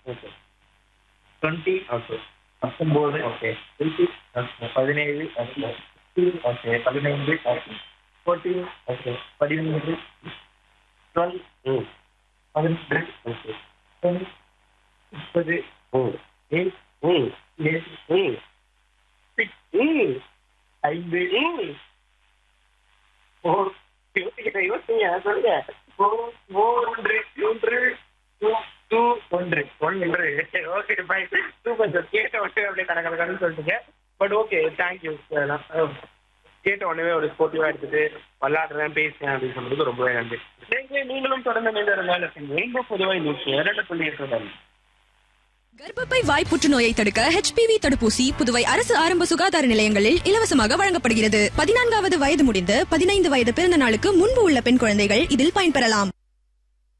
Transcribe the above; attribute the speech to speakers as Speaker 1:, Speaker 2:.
Speaker 1: okay
Speaker 2: twenty
Speaker 1: okay
Speaker 2: பத்தொம்போது
Speaker 1: okay
Speaker 2: twenty
Speaker 1: okay
Speaker 2: பதினேழு
Speaker 1: okay
Speaker 2: okay பதினைந்து ஃபோர்டீன்
Speaker 1: ஓகே
Speaker 2: பதிமூன்று டுவெல்
Speaker 1: ம்
Speaker 2: பதினெட்டு
Speaker 1: ஓகே
Speaker 2: முப்பது
Speaker 1: ம்
Speaker 2: எயிட்
Speaker 1: ம்
Speaker 2: எயிட்
Speaker 1: ம்
Speaker 2: சிக்ஸ்
Speaker 1: ம்
Speaker 2: ஐந்து
Speaker 1: ம்
Speaker 2: ஃபோர்
Speaker 1: யோசிக்கிறேன் யோசிங்க சொல்லுங்க
Speaker 2: ஃபோர் மூன்று மூன்று டூ டூ ஒன்று ஒன்று ஓகே பை சூப்பர் சார் கேட்ட உடனே அப்படியே கடை கடைன்னு சொல்லிட்டுங்க பட் ஓகே தேங்க்யூ
Speaker 1: கேட்ட உடனே ஒரு ஸ்போர்ட்டிவா எடுத்துட்டு விளையாடுறேன் பேசுறேன் அப்படின்னு சொன்னதுக்கு ரொம்பவே நன்றி நீங்க நீங்களும் தொடர்ந்து மீண்டும் ரெயின்போ பொதுவாக நியூஸ் இரண்டு புள்ளி எட்டு
Speaker 3: கர்ப்பப்பை வாய் புற்றுநோயை தடுக்க ஹெச்பிவி தடுப்பூசி புதுவை அரசு ஆரம்ப சுகாதார நிலையங்களில் இலவசமாக வழங்கப்படுகிறது பதினான்காவது வயது முடிந்து பதினைந்து வயது பிறந்த நாளுக்கு முன்பு உள்ள பெண் குழந்தைகள் இதில் பயன்பெறலாம்